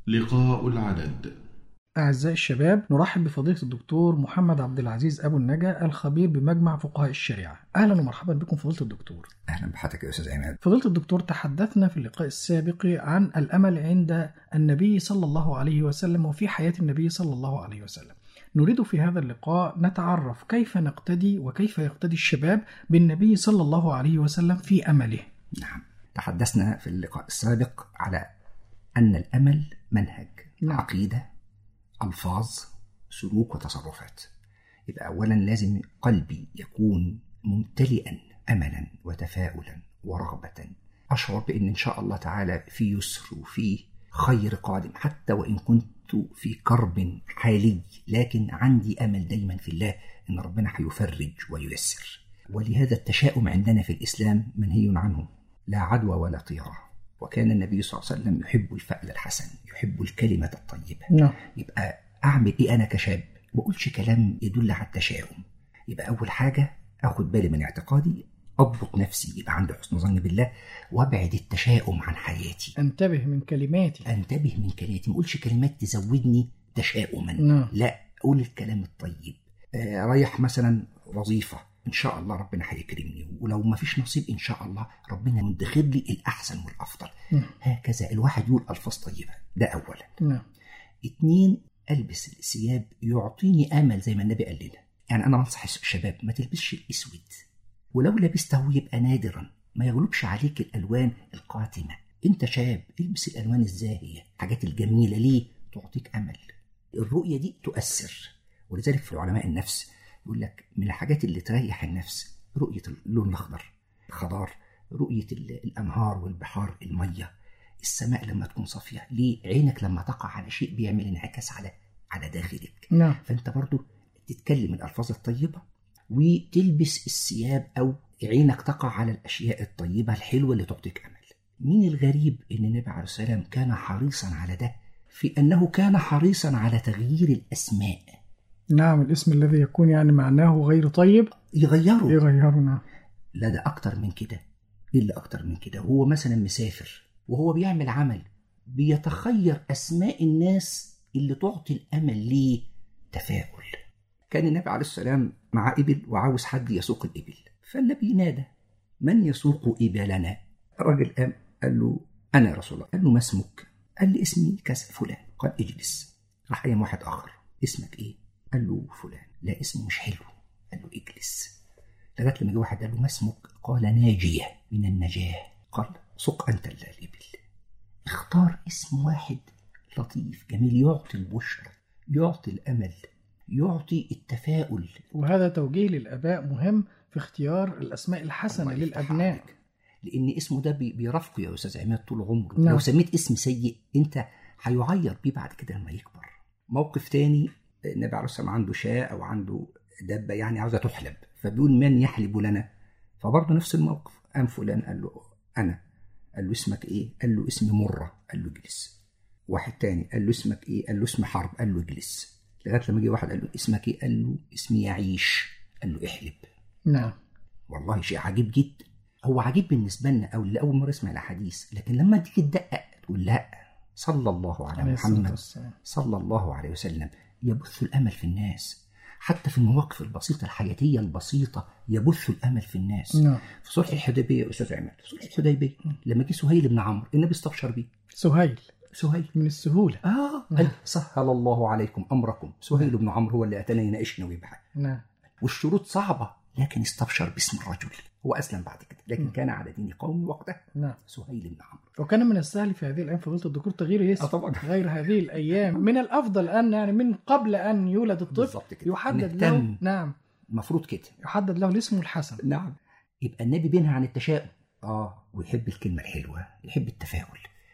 لقاء العدد أعزائي الشباب نرحب بفضيلة الدكتور محمد عبد العزيز أبو النجا الخبير بمجمع فقهاء الشريعة أهلا ومرحبا بكم فضيلة الدكتور اهلا بحضرتك يا استاذ عماد فضيلة الدكتور تحدثنا في اللقاء السابق عن الأمل عند النبي صلى الله عليه وسلم وفي حياة النبي صلى الله عليه وسلم نريد في هذا اللقاء نتعرف كيف نقتدي وكيف يقتدي الشباب بالنبي صلى الله عليه وسلم في أمله نعم تحدثنا في اللقاء السابق على ان الامل منهج نعم. عقيده الفاظ سلوك وتصرفات يبقى اولا لازم قلبي يكون ممتلئا املا وتفاؤلا ورغبه اشعر بان ان شاء الله تعالى في يسر وفي خير قادم حتى وان كنت في كرب حالي لكن عندي امل دايما في الله ان ربنا هيفرج وييسر ولهذا التشاؤم عندنا في الاسلام منهي عنه لا عدوى ولا طيره وكان النبي صلى الله عليه وسلم يحب الفأل الحسن يحب الكلمة الطيبة نعم يبقى أعمل إيه أنا كشاب ما أقولش كلام يدل على التشاؤم يبقى أول حاجة أخد بالي من اعتقادي أضبط نفسي يبقى عندي حسن ظن بالله وأبعد التشاؤم عن حياتي انتبه من كلماتي أنتبه من كلماتي ما أقولش كلمات تزودني تشاؤما نعم لا قول الكلام الطيب آه رايح مثلا وظيفة إن شاء الله ربنا هيكرمني ولو ما فيش نصيب إن شاء الله ربنا يدخر لي الأحسن والأفضل نعم. هكذا الواحد يقول ألفاظ طيبة ده أولا نعم اتنين ألبس الثياب يعطيني أمل زي ما النبي قال لنا يعني أنا بنصح الشباب ما تلبسش الأسود ولو لبسته يبقى نادرا ما يغلبش عليك الألوان القاتمة أنت شاب البس الألوان الزاهية الحاجات الجميلة ليه تعطيك أمل الرؤية دي تؤثر ولذلك في علماء النفس يقول لك من الحاجات اللي تريح النفس رؤية اللون الأخضر الخضار رؤية ال- الأنهار والبحار المية السماء لما تكون صافية ليه عينك لما تقع على شيء بيعمل انعكاس على على داخلك نعم فأنت برضو تتكلم الألفاظ الطيبة وتلبس الثياب أو عينك تقع على الأشياء الطيبة الحلوة اللي تعطيك أمل من الغريب أن النبي عليه السلام كان حريصا على ده في أنه كان حريصا على تغيير الأسماء نعم الاسم الذي يكون يعني معناه غير طيب يغيره يغيره نعم لا ده أكتر من كده إيه اللي أكتر من كده هو مثلا مسافر وهو بيعمل عمل بيتخير أسماء الناس اللي تعطي الأمل ليه تفاؤل كان النبي عليه السلام مع إبل وعاوز حد يسوق الإبل فالنبي نادى من يسوق إبلنا الراجل قام قال له أنا يا رسول الله قال له ما اسمك قال لي اسمي كذا فلان قال اجلس راح قايم واحد آخر اسمك إيه قال له فلان لا اسمه مش حلو قال له اجلس لغايه لما جه واحد قال له ما اسمك؟ قال ناجيه من النجاه قال سق انت الابل اختار اسم واحد لطيف جميل يعطي البشرى يعطي الامل يعطي التفاؤل وهذا توجيه للآباء مهم في اختيار الأسماء الحسنة الله يفتح للأبناء عليك. لان اسمه ده بي- بيرافقه يا استاذ عماد طول عمره نعم. لو سميت اسم سيء انت هيعير بيه بعد كده لما يكبر موقف تاني النبي عليه الصلاه والسلام عنده شاة او عنده دابه يعني عاوزه تحلب فبيقول من يحلب لنا فبرضه نفس الموقف قام فلان قال له انا قال له اسمك ايه قال له اسمي مره قال له اجلس واحد تاني قال له اسمك ايه قال له اسمي حرب قال له اجلس لغايه لما جه واحد قال له اسمك ايه قال له اسمي يعيش قال له احلب نعم والله شيء عجيب جدا هو عجيب بالنسبة لنا أو اللي أول مرة يسمع الأحاديث لكن لما تيجي تدقق تقول لا صلى الله على عليه الصلاة محمد والسلام صلى الله عليه وسلم يبث الأمل في الناس حتى في المواقف البسيطة الحياتية البسيطة يبث الأمل في الناس نعم في صلح الحديبية يا أستاذ عماد في صلح الحديبية لما جه سهيل بن عمرو النبي استبشر بيه سهيل سهيل من السهولة آه نعم. قال سهل الله عليكم أمركم سهيل بن عمرو هو اللي أتانا يناقشنا ويبحث نعم والشروط صعبة لكن استبشر باسم الرجل هو أسلم بعد كده لكن م. كان على دين قومه وقتها نعم سهيل بن عمرو وكان من السهل في هذه الأيام فضيلة الدكتور تغيير اسم طبعا غير هذه الأيام من الأفضل أن يعني من قبل أن يولد الطفل بالظبط كده يحدد له نهتم. نعم المفروض كده يحدد له الاسم الحسن نعم يبقى النبي بينهى عن التشاؤم اه ويحب الكلمة الحلوة يحب التفاؤل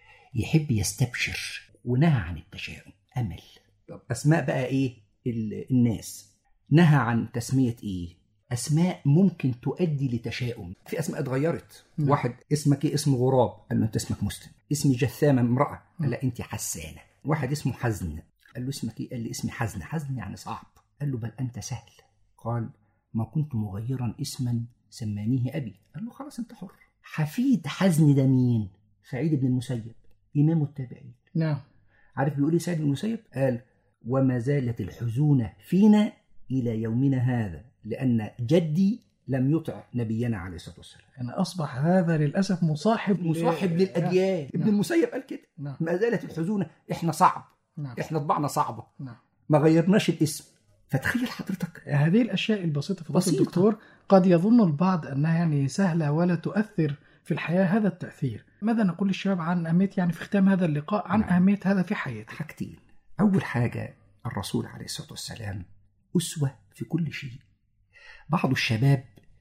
يحب يستبشر ونهى عن التشاؤم أمل طب أسماء بقى إيه ال- الناس نهى عن تسمية إيه أسماء ممكن تؤدي لتشاؤم في أسماء اتغيرت نعم. واحد اسمك إيه اسمه غراب قال له أنت اسمك مسلم اسمي جثامة امرأة قال نعم. لا أنت حسانة واحد اسمه حزن قال له اسمك إيه قال لي اسمي حزن حزن يعني صعب قال له بل أنت سهل قال ما كنت مغيرا اسما سمانيه أبي قال له خلاص أنت حر حفيد حزن ده مين سعيد بن المسيب إمام التابعين نعم عارف بيقول ايه سعيد بن المسيب قال وما زالت الحزونة فينا إلى يومنا هذا لأن جدي لم يطع نبينا عليه الصلاة والسلام يعني أصبح هذا للأسف مصاحب ل- مصاحب للأديان ابن نعم. المسيب قال كده نعم ما زالت الحزونة احنا صعب نعم احنا طبعنا صعبة نعم ما غيرناش الاسم فتخيل حضرتك هذه الأشياء البسيطة في بسيطة. الدكتور قد يظن البعض أنها يعني سهلة ولا تؤثر في الحياة هذا التأثير ماذا نقول للشباب عن أهمية يعني في ختام هذا اللقاء عن نعم. أهمية هذا في حياتك حاجتين أول حاجة الرسول عليه الصلاة والسلام أسوة في كل شيء بعض الشباب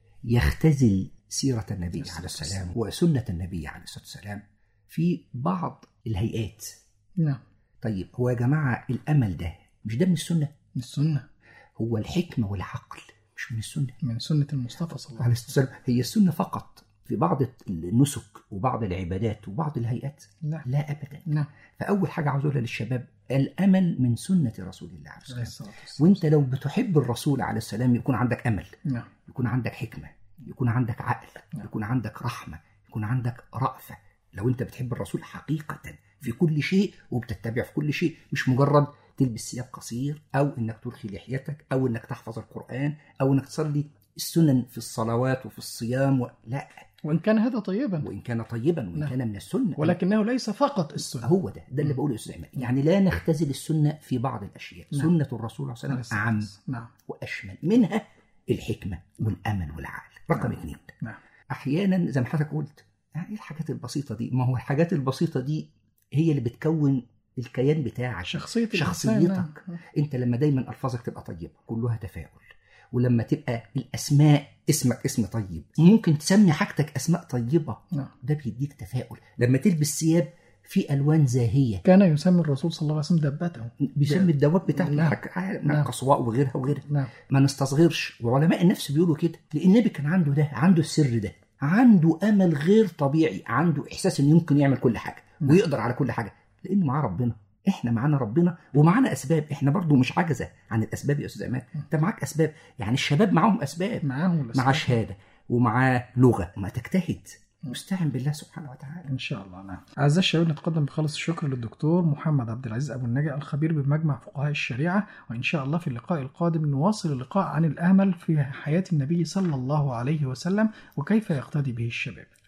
يختزل سيرة النبي عليه السلام وسنة النبي عليه الصلاة والسلام في بعض الهيئات نعم طيب هو يا جماعة الأمل ده مش ده من السنة من السنة هو الحكمة والعقل مش من السنة من سنة المصطفى صلى الله عليه عليه الصلاة والسلام هي السنة فقط في بعض النسك وبعض العبادات وبعض الهيئات وسلم لا لا أبدا نعم فأول حاجة عاوز أقولها للشباب الأمل من سنة رسول الله عليه عليه السلام الصلاة والسلام وانت لو بتحب الرسول عليه السلام يكون عندك امل نعم يكون عندك حكمه يكون عندك عقل نعم. يكون عندك رحمه يكون عندك رأفه لو انت بتحب الرسول حقيقه في كل شيء وبتتبع في كل شيء مش مجرد تلبس ثياب قصير او انك ترخي لحيتك او انك تحفظ القران او انك تصلي السنن في الصلوات وفي الصيام و... لا وإن كان هذا طيبا وان كان طيبا وان نعم. كان من السنه ولكنه ليس فقط السنة هو ده ده اللي بقوله يا استاذ احمد يعني لا نختزل السنه في بعض الاشياء نعم. سنه الرسول صلى الله عليه عليه الصلاة وسلم اعم والسلام. نعم واشمل منها الحكمه والامل والعقل رقم نعم. اثنين نعم احيانا زي ما حضرتك قلت يعني ايه الحاجات البسيطه دي ما هو الحاجات البسيطه دي هي اللي بتكون الكيان بتاعك شخصية الإنسان، شخصيتك نعم. انت لما دايما الفاظك تبقى طيبه كلها تفاؤل ولما تبقى الاسماء اسمك اسم طيب ممكن تسمي حاجتك اسماء طيبه نعم ده بيديك تفاؤل لما تلبس ثياب في الوان زاهيه كان يسمي الرسول صلى الله عليه وسلم دبته بيسمي الدواب بتاعته نعم. حاجة- نعم. قصواء وغيرها وغيرها نعم ما نستصغرش وعلماء النفس بيقولوا كده لان النبي كان عنده ده عنده السر ده عنده امل غير طبيعي عنده احساس انه يمكن يعمل كل حاجه نعم. ويقدر على كل حاجه لانه معاه ربنا احنا معانا ربنا ومعانا اسباب احنا برضو مش عجزه عن الاسباب يا استاذ عماد انت معاك اسباب يعني الشباب معاهم اسباب معاهم الأسباب. معاه شهاده ومعاه لغه ما تجتهد واستعن بالله سبحانه وتعالى إن شاء الله نعم أعزائي الشباب نتقدم بخالص الشكر للدكتور محمد عبد العزيز أبو النجا الخبير بمجمع فقهاء الشريعة وإن شاء الله في اللقاء القادم نواصل اللقاء عن الأمل في حياة النبي صلى الله عليه وسلم وكيف يقتدي به الشباب